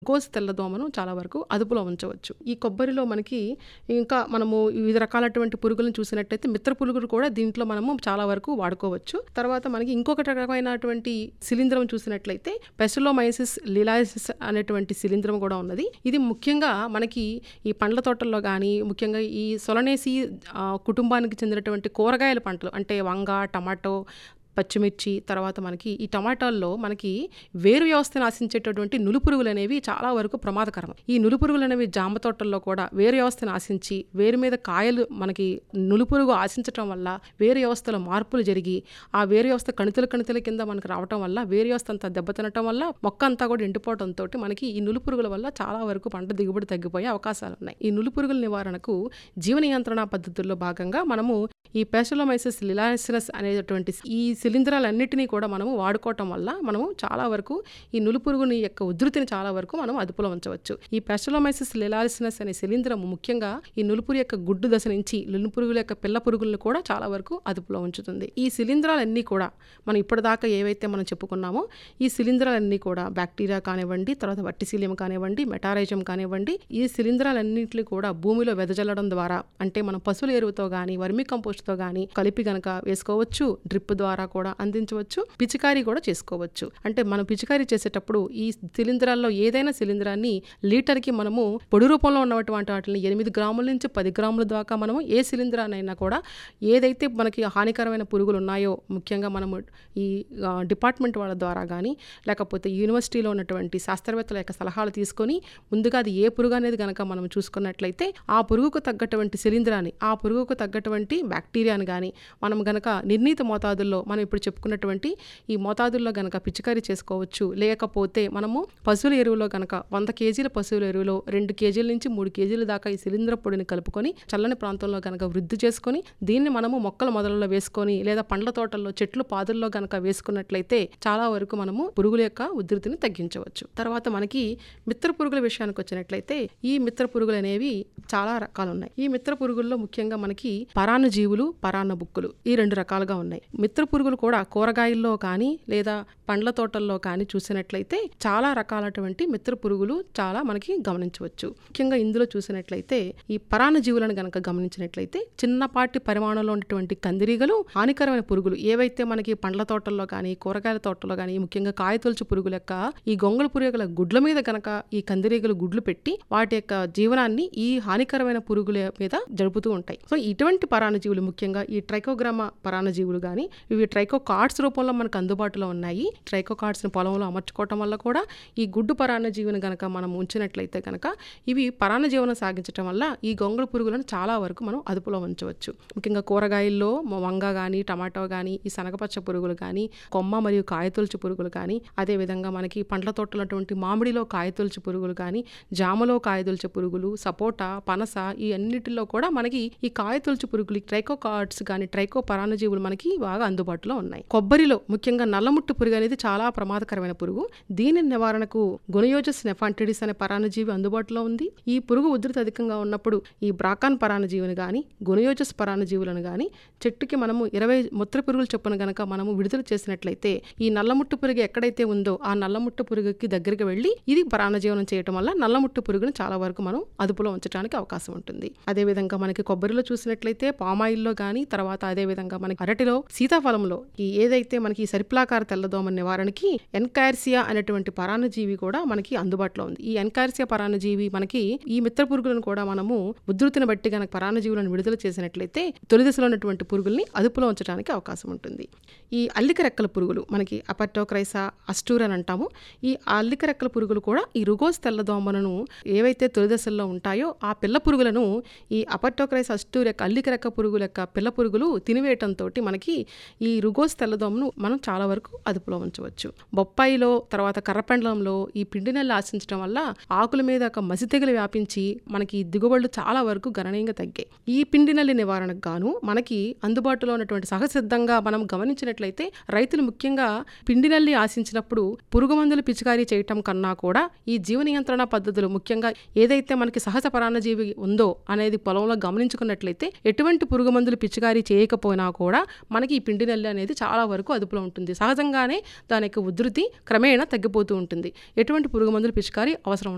కోసి తెల్లదోమను చాలా వరకు అదుపులో ఉంచవచ్చు ఈ కొబ్బరిలో మనకి ఇంకా మనము వివిధ రకాలటువంటి పురుగులను చూసినట్టయితే మిత్ర పురుగులు కూడా దీంట్లో మనము చాలా వరకు వాడుకోవచ్చు తర్వాత మనకి ఇంకొక రకమైనటువంటి శిలీంధ్రం చూసినట్లయితే పెసలోమైసిస్ లిలాసిస్ అనేటువంటి శిలీంధ్రం కూడా ఉన్నది ఇది ముఖ్యంగా మనకి ఈ పండ్ల తోటల్లో కానీ ముఖ్యంగా ఈ సొలనేసి ఆ, కుటుంబానికి చెందినటువంటి కూరగాయల పంటలు అంటే వంగ టమాటో పచ్చిమిర్చి తర్వాత మనకి ఈ టమాటాల్లో మనకి వేరు వ్యవస్థను ఆశించేటటువంటి నులుపురుగులు అనేవి చాలా వరకు ప్రమాదకరం ఈ నులుపురుగులు అనేవి జామ తోటల్లో కూడా వేరు వ్యవస్థను ఆశించి వేరు మీద కాయలు మనకి నులుపురుగు ఆశించటం వల్ల వేరు వ్యవస్థలో మార్పులు జరిగి ఆ వేరు వ్యవస్థ కణితుల కణితుల కింద మనకు రావటం వల్ల వేరు వ్యవస్థ అంతా దెబ్బతినటం వల్ల మొక్క అంతా కూడా ఎండిపోవడంతో మనకి ఈ నులుపురుగుల వల్ల చాలా వరకు పంట దిగుబడి తగ్గిపోయే అవకాశాలు ఉన్నాయి ఈ నులుపురుగుల నివారణకు జీవ నియంత్రణ పద్ధతుల్లో భాగంగా మనము ఈ పెసలోమైసిస్ లిలాసినస్ అనేటువంటి ఈ శిలీంధ్రాలన్నిటినీ కూడా మనము వాడుకోవటం వల్ల మనము చాలా వరకు ఈ నులుపురుగుని యొక్క ఉధృతిని చాలా వరకు మనం అదుపులో ఉంచవచ్చు ఈ పెసలోమైసిస్ లిలాసినస్ అనే శిలీంధ్రము ముఖ్యంగా ఈ నులుపురు యొక్క గుడ్డు దశ నుంచి నులుపురుగుల యొక్క పిల్ల పురుగులను కూడా చాలా వరకు అదుపులో ఉంచుతుంది ఈ శిలీంధ్రాలన్నీ కూడా మనం ఇప్పటిదాకా ఏవైతే మనం చెప్పుకున్నామో ఈ శిలీంధ్రాలన్నీ కూడా బ్యాక్టీరియా కానివ్వండి తర్వాత వర్టిసీలియం కానివ్వండి మెటారైజం కానివ్వండి ఈ శిలీంధ్రాలన్నింటినీ కూడా భూమిలో వెదజల్లడం ద్వారా అంటే మనం పశువుల ఎరువుతో కానీ వర్మి కంపోస్ట్తో కానీ కలిపి గనక వేసుకోవచ్చు డ్రిప్ ద్వారా కూడా అందించవచ్చు పిచికారీ కూడా చేసుకోవచ్చు అంటే మనం పిచికారీ చేసేటప్పుడు ఈ శిలీంధ్రాల్లో ఏదైనా శిలీంధ్రాన్ని లీటర్కి మనము పొడి రూపంలో ఉన్నటువంటి వాటిని ఎనిమిది గ్రాముల నుంచి పది గ్రాముల దాకా మనము ఏ శిలీంధ్రానైనా కూడా ఏదైతే మనకి హానికరమైన పురుగులు ఉన్నాయో ముఖ్యంగా మనము ఈ ఆ, డిపార్ట్మెంట్ వాళ్ళ ద్వారా కానీ లేకపోతే యూనివర్సిటీలో ఉన్నటువంటి శాస్త్రవేత్తల యొక్క సలహాలు తీసుకొని ముందుగా అది ఏ పురుగు అనేది గనక మనం చూసుకున్నట్లయితే ఆ పురుగుకు తగ్గటువంటి శిలీంధ్రాన్ని ఆ పురుగుకు తగ్గటువంటి బ్యాక్టీరియాని కానీ మనం గనక నిర్ణీత మోతాదుల్లో మనం ఇప్పుడు చెప్పుకున్నటువంటి ఈ మోతాదుల్లో గనక పిచికారీ చేసుకోవచ్చు లేకపోతే మనము పశువుల ఎరువులో గనక వంద కేజీల పశువుల ఎరువులో రెండు కేజీల నుంచి మూడు కేజీల దాకా ఈ శిలీంధ్ర పొడిని కలుపుకొని చల్లని ప్రాంతంలో గనక వృద్ధి చేసుకొని దీన్ని మనము మొక్కల మొదలలో వేసుకొని లేదా పండ్ల తోటల్లో చెట్లు పాదుల్లో గనక వేసుకున్నట్లయితే చాలా వరకు మనము పురుగుల యొక్క ఉధృతిని తగ్గించవచ్చు తర్వాత మనకి మిత్ర పురుగుల విషయానికి వచ్చినట్లయితే ఈ మిత్ర పురుగులు అనేవి చాలా రకాలు ఉన్నాయి ఈ మిత్ర పురుగుల్లో ముఖ్యంగా మనకి పరాన్న జీవులు పరాన్న బుక్కులు ఈ రెండు రకాలుగా ఉన్నాయి మిత్ర పురుగులు కూడా కూరగాయల్లో కానీ లేదా పండ్ల తోటల్లో కానీ చూసినట్లయితే చాలా రకాలటువంటి మిత్ర పురుగులు చాలా మనకి గమనించవచ్చు ముఖ్యంగా ఇందులో చూసినట్లయితే ఈ పరాన్న జీవులను గనక గమనించినట్లయితే చిన్నపాటి పరిమాణంలో ఉన్నటువంటి కందిరీగలు హానికరమైన పురుగులు ఏవైతే మనకి పండ్ల తోటల్లో కానీ కూరగాయల తోటల్లో కానీ ముఖ్యంగా కాయతొలుచు పురుగుల యొక్క ఈ గొంగళ పురుగుల గుడ్ల మీద గనక ఈ కందిరీగలు గుడ్లు పెట్టి వాటి యొక్క జీవనాన్ని ఈ హానికరమైన పురుగుల మీద జరుపుతూ ఉంటాయి సో ఇటువంటి పరాన్నజీవులు ముఖ్యంగా ఈ ట్రైకోగ్రామా పరాన్నజీవులు కానీ ఇవి ట్రైకో కార్డ్స్ రూపంలో మనకు అందుబాటులో ఉన్నాయి ట్రైకో కార్డ్స్ని పొలంలో అమర్చుకోవటం వల్ల కూడా ఈ గుడ్డు పరాన్నజీవిని గనక మనం ఉంచినట్లయితే గనక ఇవి పరాన్న జీవనం సాగించటం వల్ల ఈ గొంగళ పురుగులను చాలా వరకు మనం అదుపులో ఉంచవచ్చు ముఖ్యంగా కూరగాయల్లో మ- వంగ కానీ టమాటో కానీ ఈ శనగపచ్చ పురుగులు కానీ కొమ్మ మరియు కాయతొలుచు పురుగులు కానీ అదేవిధంగా మనకి పండ్ల తోటలటువంటి మామిడిలో కాయతొలుచు పురుగులు కానీ జామలో కాయతొలుచు పురుగులు సపోటా పనస ఈ అన్నిటిలో కూడా మనకి ఈ కాయతొలుచు పురుగులు ట్రైకో కార్డ్స్ కానీ ట్రైకో పరాన్నజీవులు మనకి బాగా అందుబాటులో ఉన్నాయి కొబ్బరిలో ముఖ్యంగా నల్లముట్టు పురుగు అనేది చాలా ప్రమాదకరమైన పురుగు దీని నివారణకు గుణయోజస్ నెఫాంటిడిస్ అనే పరాన్నజీవి అందుబాటులో ఉంది ఈ పురుగు ఉధృతి అధికంగా ఉన్నప్పుడు ఈ బ్రాకాన్ పరాన్నజీవిని కానీ గుణయోజస్ పరాన్నజీవులను కానీ చెట్టుకి మనము ఇరవై ముత్ర పురుగులు చొప్పున గనక మనము విడుదల చేసినట్లయితే ఈ నల్లముట్టు పురుగు ఎక్కడైతే ఉందో ఆ నల్లముట్టు పురుగుకి దగ్గరికి వెళ్ళి ఇది పరాన్నజీవనం చేయటం వల్ల నల్లముట్టు పురుగును చాలా వరకు మనం అదుపులో ఉంచడానికి అవకాశం ఉంటుంది అదేవిధంగా మనకి కొబ్బరిలో చూసినట్లయితే పామాయిల్లో కానీ తర్వాత అదేవిధంగా మనకి అరటిలో సీతాఫలంలో ఈ ఏదైతే మనకి ఈ సరిప్లాకార తెల్లదోమ నివారణకి ఎన్కార్సియా అనేటువంటి పరాన్నజీవి కూడా మనకి అందుబాటులో ఉంది ఈ ఎన్కార్సియా పరాన్నజీవి మనకి ఈ మిత్ర పురుగులను కూడా మనము ఉధృతిని బట్టి గనక పరాన్నజీవులను విడుదల చేసినట్లయితే తొలి దశలో ఉన్నటువంటి పురుగుల్ని అదుపులో ఉంచడానికి అవకాశం ఉంటుంది ఈ అల్లిక రెక్కల పురుగులు మనకి అపర్టోక్రైసా అస్టూర్ అని అంటాము ఈ అల్లిక రెక్కల పురుగులు కూడా ఈ రుగోస్ తెల్లదోమలను ఏవైతే తొలి దశల్లో ఉంటాయో ఆ పిల్ల పురుగులను ఈ అపర్టోక్రైస్ అస్టూర్ యొక్క అల్లిక రెక్క పురుగుల యొక్క పిల్ల పురుగులు తినివేయటంతో మనకి ఈ రుగోస్ తెల్లదోమను మనం చాలా వరకు అదుపులో ఉంచవచ్చు బొప్పాయిలో తర్వాత కర్రపెండలంలో ఈ పిండి నెల ఆశించడం వల్ల ఆకుల మీద ఒక మసి తెగులు వ్యాపించి మనకి దిగుబడులు చాలా వరకు గణనీయంగా తగ్గాయి ఈ పిండి నల్లి నివారణకు గాను మనకి అందుబాటులో ఉన్నటువంటి సహసిద్ధంగా మనం గమనించినట్లయితే రైతులు ముఖ్యంగా పిండి నల్లి ఆశించినప్పుడు పురుగు మందులు పిచికారీ చేయటం కన్నా కూడా ఈ జీవ నియంత్రణ పద్ధతులు ముఖ్యంగా ఏదైతే మనకి సహజ పరాన్నజీవి ఉందో అనేది పొలంలో గమనించుకున్నట్లయితే ఎటువంటి పురుగు మందులు పిచికారీ చేయకపోయినా కూడా మనకి ఈ పిండి నల్లి అనేది చాలా వరకు అదుపులో ఉంటుంది సహజంగానే దాని యొక్క ఉధృతి క్రమేణా తగ్గిపోతూ ఉంటుంది ఎటువంటి పురుగు మందులు పిచికారీ అవసరం